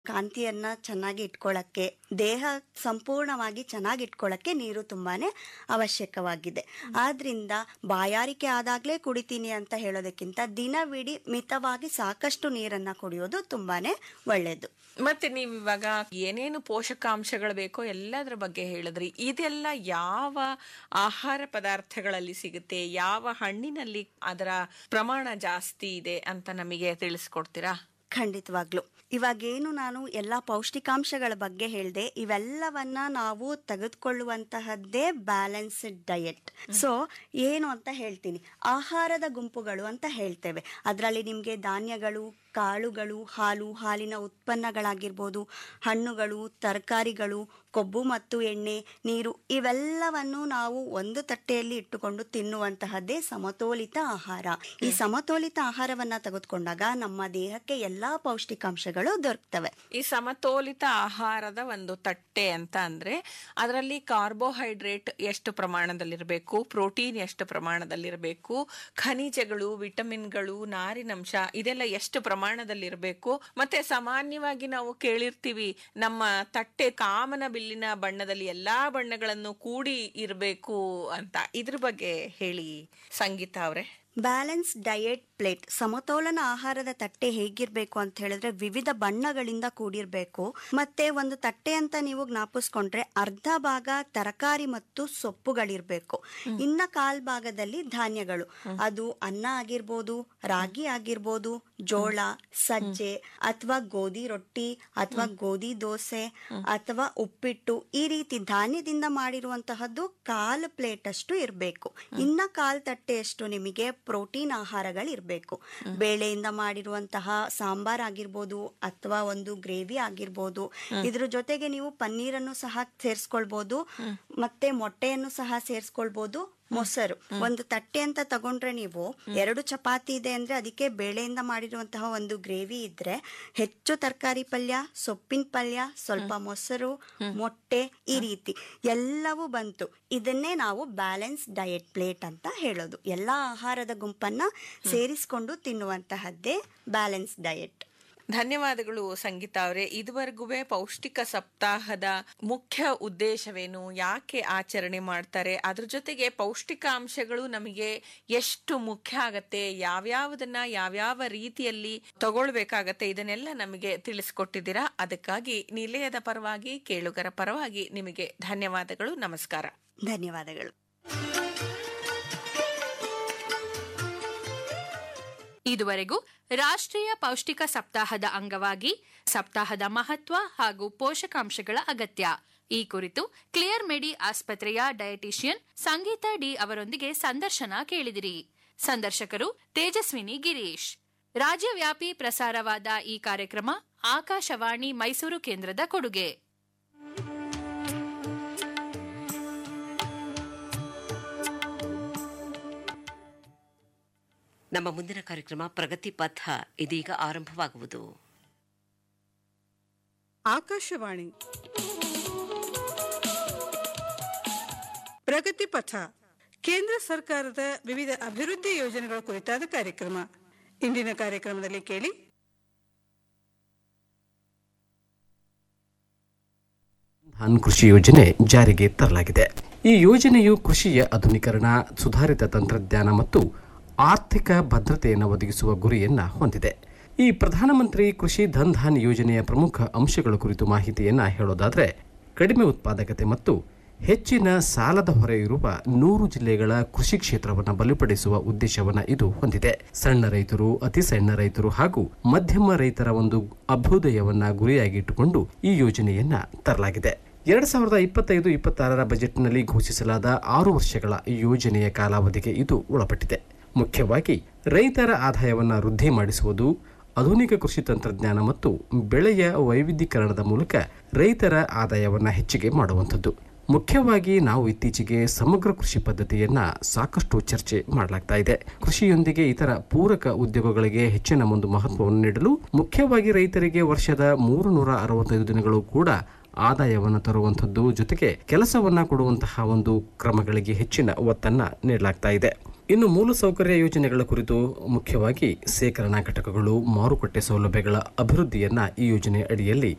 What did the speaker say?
ಕಾಂತಿಯನ್ನ ಚೆನ್ನಾಗಿ ಇಟ್ಕೊಳ್ಳಕ್ಕೆ ದೇಹ ಸಂಪೂರ್ಣವಾಗಿ ಚೆನ್ನಾಗಿ ಇಟ್ಕೊಳ್ಳಕ್ಕೆ ನೀರು ತುಂಬಾನೇ ಅವಶ್ಯಕವಾಗಿದೆ ಆದ್ರಿಂದ ಬಾಯಾರಿಕೆ ಆದಾಗ್ಲೇ ಕುಡಿತೀನಿ ಅಂತ ಹೇಳೋದಕ್ಕಿಂತ ದಿನವಿಡೀ ಮಿತವಾಗಿ ಸಾಕಷ್ಟು ನೀರನ್ನ ಕುಡಿಯೋದು ತುಂಬಾನೇ ಒಳ್ಳೆಯದು ಮತ್ತೆ ನೀವು ಇವಾಗ ಏನೇನು ಪೋಷಕಾಂಶಗಳು ಬೇಕೋ ಎಲ್ಲದರ ಬಗ್ಗೆ ಹೇಳಿದ್ರಿ ಇದೆಲ್ಲ ಯಾವ ಆಹಾರ ಪದಾರ್ಥಗಳಲ್ಲಿ ಸಿಗುತ್ತೆ ಯಾವ ಹಣ್ಣಿನಲ್ಲಿ ಅದರ ಪ್ರಮಾಣ ಜಾಸ್ತಿ ಇದೆ ಅಂತ ನಮಗೆ ತಿಳಿಸ್ಕೊಡ್ತೀರಾ ಖಂಡಿತವಾಗ್ಲು ಇವಾಗೇನು ನಾನು ಎಲ್ಲ ಪೌಷ್ಟಿಕಾಂಶಗಳ ಬಗ್ಗೆ ಹೇಳಿದೆ ಇವೆಲ್ಲವನ್ನ ನಾವು ತೆಗೆದುಕೊಳ್ಳುವಂತಹದ್ದೇ ಬ್ಯಾಲೆನ್ಸ್ಡ್ ಡಯಟ್ ಸೊ ಏನು ಅಂತ ಹೇಳ್ತೀನಿ ಆಹಾರದ ಗುಂಪುಗಳು ಅಂತ ಹೇಳ್ತೇವೆ ಅದರಲ್ಲಿ ನಿಮಗೆ ಧಾನ್ಯಗಳು ಕಾಳುಗಳು ಹಾಲು ಹಾಲಿನ ಉತ್ಪನ್ನಗಳಾಗಿರ್ಬೋದು ಹಣ್ಣುಗಳು ತರಕಾರಿಗಳು ಕೊಬ್ಬು ಮತ್ತು ಎಣ್ಣೆ ನೀರು ಇವೆಲ್ಲವನ್ನು ನಾವು ಒಂದು ತಟ್ಟೆಯಲ್ಲಿ ಇಟ್ಟುಕೊಂಡು ತಿನ್ನುವಂತಹದ್ದೇ ಸಮತೋಲಿತ ಆಹಾರ ಈ ಸಮತೋಲಿತ ಆಹಾರವನ್ನ ತೆಗೆದುಕೊಂಡಾಗ ನಮ್ಮ ದೇಹಕ್ಕೆ ಎಲ್ಲಾ ಪೌಷ್ಟಿಕಾಂಶಗಳು ದೊರಕ್ತವೆ ಈ ಸಮತೋಲಿತ ಆಹಾರದ ಒಂದು ತಟ್ಟೆ ಅಂತ ಅಂದ್ರೆ ಅದರಲ್ಲಿ ಕಾರ್ಬೋಹೈಡ್ರೇಟ್ ಎಷ್ಟು ಪ್ರಮಾಣದಲ್ಲಿರಬೇಕು ಪ್ರೋಟೀನ್ ಎಷ್ಟು ಪ್ರಮಾಣದಲ್ಲಿರಬೇಕು ಖನಿಜಗಳು ವಿಟಮಿನ್ಗಳು ನಾರಿನಂಶ ಇದೆಲ್ಲ ಎಷ್ಟು ಪ್ರಮಾಣದಲ್ಲಿರಬೇಕು ಮತ್ತೆ ಸಾಮಾನ್ಯವಾಗಿ ನಾವು ಕೇಳಿರ್ತೀವಿ ನಮ್ಮ ತಟ್ಟೆ ಕಾಮನ ಬಿಲ್ಲಿನ ಬಣ್ಣದಲ್ಲಿ ಎಲ್ಲಾ ಬಣ್ಣಗಳನ್ನು ಕೂಡಿ ಇರಬೇಕು ಅಂತ ಇದ್ರ ಬಗ್ಗೆ ಹೇಳಿ ಸಂಗೀತ ಅವ್ರೆ ಬ್ಯಾಲೆನ್ಸ್ ಡಯಟ್ ಪ್ಲೇಟ್ ಸಮತೋಲನ ಆಹಾರದ ತಟ್ಟೆ ಹೇಗಿರ್ಬೇಕು ಅಂತ ಹೇಳಿದ್ರೆ ವಿವಿಧ ಬಣ್ಣಗಳಿಂದ ಕೂಡಿರ್ಬೇಕು ಮತ್ತೆ ಒಂದು ತಟ್ಟೆ ಅಂತ ನೀವು ಜ್ಞಾಪಿಸ್ಕೊಂಡ್ರೆ ಅರ್ಧ ಭಾಗ ತರಕಾರಿ ಮತ್ತು ಸೊಪ್ಪುಗಳಿರ್ಬೇಕು ಇನ್ನ ಕಾಲ್ ಭಾಗದಲ್ಲಿ ಧಾನ್ಯಗಳು ಅದು ಅನ್ನ ಆಗಿರ್ಬೋದು ರಾಗಿ ಆಗಿರ್ಬೋದು ಜೋಳ ಸಜ್ಜೆ ಅಥವಾ ಗೋಧಿ ರೊಟ್ಟಿ ಅಥವಾ ಗೋಧಿ ದೋಸೆ ಅಥವಾ ಉಪ್ಪಿಟ್ಟು ಈ ರೀತಿ ಧಾನ್ಯದಿಂದ ಮಾಡಿರುವಂತಹದ್ದು ಕಾಲ್ ಪ್ಲೇಟ್ ಅಷ್ಟು ಇರಬೇಕು ಇನ್ನ ಕಾಲ್ ತಟ್ಟೆಯಷ್ಟು ನಿಮಗೆ ಪ್ರೋಟೀನ್ ಆಹಾರಗಳಿರ್ಬೇಕು ಬೇಳೆಯಿಂದ ಮಾಡಿರುವಂತಹ ಸಾಂಬಾರ್ ಆಗಿರ್ಬೋದು ಅಥವಾ ಒಂದು ಗ್ರೇವಿ ಆಗಿರ್ಬೋದು ಇದ್ರ ಜೊತೆಗೆ ನೀವು ಪನ್ನೀರನ್ನು ಸಹ ಸೇರಿಸ್ಕೊಳ್ಬಹುದು ಮತ್ತೆ ಮೊಟ್ಟೆಯನ್ನು ಸಹ ಸೇರಿಸ್ಕೊಳ್ಬಹುದು ಮೊಸರು ಒಂದು ತಟ್ಟೆ ಅಂತ ತಗೊಂಡ್ರೆ ನೀವು ಎರಡು ಚಪಾತಿ ಇದೆ ಅಂದ್ರೆ ಅದಕ್ಕೆ ಬೇಳೆಯಿಂದ ಮಾಡಿರುವಂತಹ ಒಂದು ಗ್ರೇವಿ ಇದ್ರೆ ಹೆಚ್ಚು ತರಕಾರಿ ಪಲ್ಯ ಸೊಪ್ಪಿನ ಪಲ್ಯ ಸ್ವಲ್ಪ ಮೊಸರು ಮೊಟ್ಟೆ ಈ ರೀತಿ ಎಲ್ಲವೂ ಬಂತು ಇದನ್ನೇ ನಾವು ಬ್ಯಾಲೆನ್ಸ್ ಡಯಟ್ ಪ್ಲೇಟ್ ಅಂತ ಹೇಳೋದು ಎಲ್ಲಾ ಆಹಾರದ ಗುಂಪನ್ನ ಸೇರಿಸ್ಕೊಂಡು ತಿನ್ನುವಂತಹದ್ದೇ ಬ್ಯಾಲೆನ್ಸ್ ಡಯಟ್ ಧನ್ಯವಾದಗಳು ಸಂಗೀತ ಅವರೇ ಇದುವರೆಗೂ ಪೌಷ್ಟಿಕ ಸಪ್ತಾಹದ ಮುಖ್ಯ ಉದ್ದೇಶವೇನು ಯಾಕೆ ಆಚರಣೆ ಮಾಡ್ತಾರೆ ಅದ್ರ ಜೊತೆಗೆ ಪೌಷ್ಟಿಕಾಂಶಗಳು ನಮಗೆ ಎಷ್ಟು ಮುಖ್ಯ ಆಗತ್ತೆ ಯಾವ್ಯಾವುದನ್ನ ಯಾವ್ಯಾವ ರೀತಿಯಲ್ಲಿ ತಗೊಳ್ಬೇಕಾಗತ್ತೆ ಇದನ್ನೆಲ್ಲ ನಮಗೆ ತಿಳಿಸ್ಕೊಟ್ಟಿದ್ದೀರಾ ಅದಕ್ಕಾಗಿ ನಿಲಯದ ಪರವಾಗಿ ಕೇಳುಗರ ಪರವಾಗಿ ನಿಮಗೆ ಧನ್ಯವಾದಗಳು ನಮಸ್ಕಾರ ಧನ್ಯವಾದಗಳು ಇದುವರೆಗೂ ರಾಷ್ಟ್ರೀಯ ಪೌಷ್ಟಿಕ ಸಪ್ತಾಹದ ಅಂಗವಾಗಿ ಸಪ್ತಾಹದ ಮಹತ್ವ ಹಾಗೂ ಪೋಷಕಾಂಶಗಳ ಅಗತ್ಯ ಈ ಕುರಿತು ಕ್ಲಿಯರ್ ಮೆಡಿ ಆಸ್ಪತ್ರೆಯ ಡಯಟಿಷಿಯನ್ ಸಂಗೀತ ಡಿ ಅವರೊಂದಿಗೆ ಸಂದರ್ಶನ ಕೇಳಿದಿರಿ ಸಂದರ್ಶಕರು ತೇಜಸ್ವಿನಿ ಗಿರೀಶ್ ರಾಜ್ಯವ್ಯಾಪಿ ಪ್ರಸಾರವಾದ ಈ ಕಾರ್ಯಕ್ರಮ ಆಕಾಶವಾಣಿ ಮೈಸೂರು ಕೇಂದ್ರದ ಕೊಡುಗೆ ನಮ್ಮ ಮುಂದಿನ ಕಾರ್ಯಕ್ರಮ ಪ್ರಗತಿ ಪಥ ಇದೀಗ ಆರಂಭವಾಗುವುದು ಆಕಾಶವಾಣಿ ಪ್ರಗತಿ ಪಥ ಕೇಂದ್ರ ಸರ್ಕಾರದ ವಿವಿಧ ಅಭಿವೃದ್ಧಿ ಯೋಜನೆಗಳ ಕುರಿತಾದ ಕಾರ್ಯಕ್ರಮ ಇಂದಿನ ಕಾರ್ಯಕ್ರಮದಲ್ಲಿ ಕೇಳಿ ಧಾನ್ ಕೃಷಿ ಯೋಜನೆ ಜಾರಿಗೆ ತರಲಾಗಿದೆ ಈ ಯೋಜನೆಯು ಕೃಷಿಯ ಆಧುನೀಕರಣ ಸುಧಾರಿತ ತಂತ್ರಜ್ಞಾನ ಮತ್ತು ಆರ್ಥಿಕ ಭದ್ರತೆಯನ್ನು ಒದಗಿಸುವ ಗುರಿಯನ್ನ ಹೊಂದಿದೆ ಈ ಪ್ರಧಾನಮಂತ್ರಿ ಕೃಷಿ ಧನ್ ಧಾನ್ ಯೋಜನೆಯ ಪ್ರಮುಖ ಅಂಶಗಳ ಕುರಿತು ಮಾಹಿತಿಯನ್ನ ಹೇಳೋದಾದ್ರೆ ಕಡಿಮೆ ಉತ್ಪಾದಕತೆ ಮತ್ತು ಹೆಚ್ಚಿನ ಸಾಲದ ಹೊರೆ ಇರುವ ನೂರು ಜಿಲ್ಲೆಗಳ ಕೃಷಿ ಕ್ಷೇತ್ರವನ್ನು ಬಲಪಡಿಸುವ ಉದ್ದೇಶವನ್ನ ಇದು ಹೊಂದಿದೆ ಸಣ್ಣ ರೈತರು ಅತಿ ಸಣ್ಣ ರೈತರು ಹಾಗೂ ಮಧ್ಯಮ ರೈತರ ಒಂದು ಅಭ್ಯುದಯವನ್ನ ಗುರಿಯಾಗಿ ಇಟ್ಟುಕೊಂಡು ಈ ಯೋಜನೆಯನ್ನ ತರಲಾಗಿದೆ ಎರಡ್ ಸಾವಿರದ ಇಪ್ಪತ್ತೈದು ಇಪ್ಪತ್ತಾರರ ಬಜೆಟ್ನಲ್ಲಿ ಘೋಷಿಸಲಾದ ಆರು ವರ್ಷಗಳ ಈ ಯೋಜನೆಯ ಕಾಲಾವಧಿಗೆ ಇದು ಒಳಪಟ್ಟಿದೆ ಮುಖ್ಯವಾಗಿ ರೈತರ ಆದಾಯವನ್ನ ವೃದ್ಧಿ ಮಾಡಿಸುವುದು ಆಧುನಿಕ ಕೃಷಿ ತಂತ್ರಜ್ಞಾನ ಮತ್ತು ಬೆಳೆಯ ವೈವಿಧ್ಯೀಕರಣದ ಮೂಲಕ ರೈತರ ಆದಾಯವನ್ನ ಹೆಚ್ಚಿಗೆ ಮಾಡುವಂಥದ್ದು ಮುಖ್ಯವಾಗಿ ನಾವು ಇತ್ತೀಚೆಗೆ ಸಮಗ್ರ ಕೃಷಿ ಪದ್ಧತಿಯನ್ನ ಸಾಕಷ್ಟು ಚರ್ಚೆ ಮಾಡಲಾಗ್ತಾ ಇದೆ ಕೃಷಿಯೊಂದಿಗೆ ಇತರ ಪೂರಕ ಉದ್ಯೋಗಗಳಿಗೆ ಹೆಚ್ಚಿನ ಒಂದು ಮಹತ್ವವನ್ನು ನೀಡಲು ಮುಖ್ಯವಾಗಿ ರೈತರಿಗೆ ವರ್ಷದ ಮೂರು ನೂರ ಅರವತ್ತೈದು ದಿನಗಳು ಕೂಡ ಆದಾಯವನ್ನು ತರುವಂಥದ್ದು ಜೊತೆಗೆ ಕೆಲಸವನ್ನ ಕೊಡುವಂತಹ ಒಂದು ಕ್ರಮಗಳಿಗೆ ಹೆಚ್ಚಿನ ಒತ್ತನ್ನ ನೀಡಲಾಗ್ತಾ ಇದೆ ಇನ್ನು ಮೂಲಸೌಕರ್ಯ ಯೋಜನೆಗಳ ಕುರಿತು ಮುಖ್ಯವಾಗಿ ಸೇಕರಣಾ ಘಟಕಗಳು ಮಾರುಕಟ್ಟೆ ಸೌಲಭ್ಯಗಳ ಅಭಿವೃದ್ಧಿಯನ್ನ ಈ ಯೋಜನೆ ಅಡಿಯಲ್ಲಿ